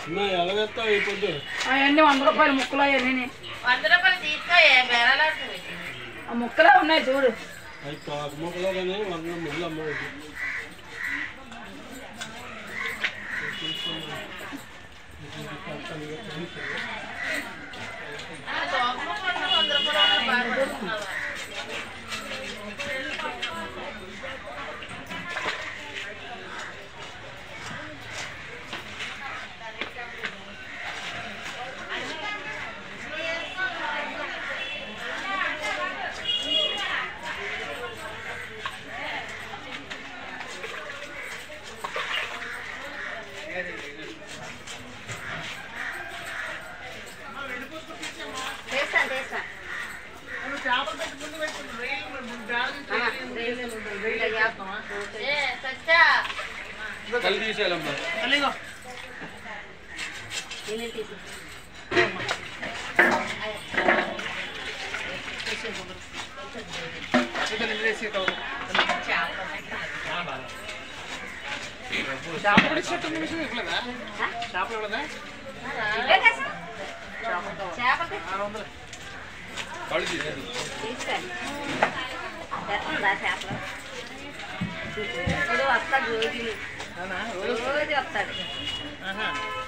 అమ్మా ఎలాగెత్తావు ఈ పొద్దు అవన్నీ వంద రూపాయలు ముక్కలు అవన్నీ వంద రూపాయలు తీసుకో ఏ బేరాలాడుతుంది ఆ ముక్కలే ఉన్నాయి చూడు అవి కాకు మొక్కలో కానీ వంద ముళ్ళు అమ్మ వంద రూపాయలు బాగుపడుతున్నావా చేస్తాను చేస్తాను ఏ సత్యా కలిసి తీసేయాలమ్మా నేను తీసి ఇవే కదా చేపలు కళ్ళు తీసేది తీసుకోండి ఎట్లుందా చేపలు ఇప్పుడు వస్తాడు రోజు రోజు వస్తాడు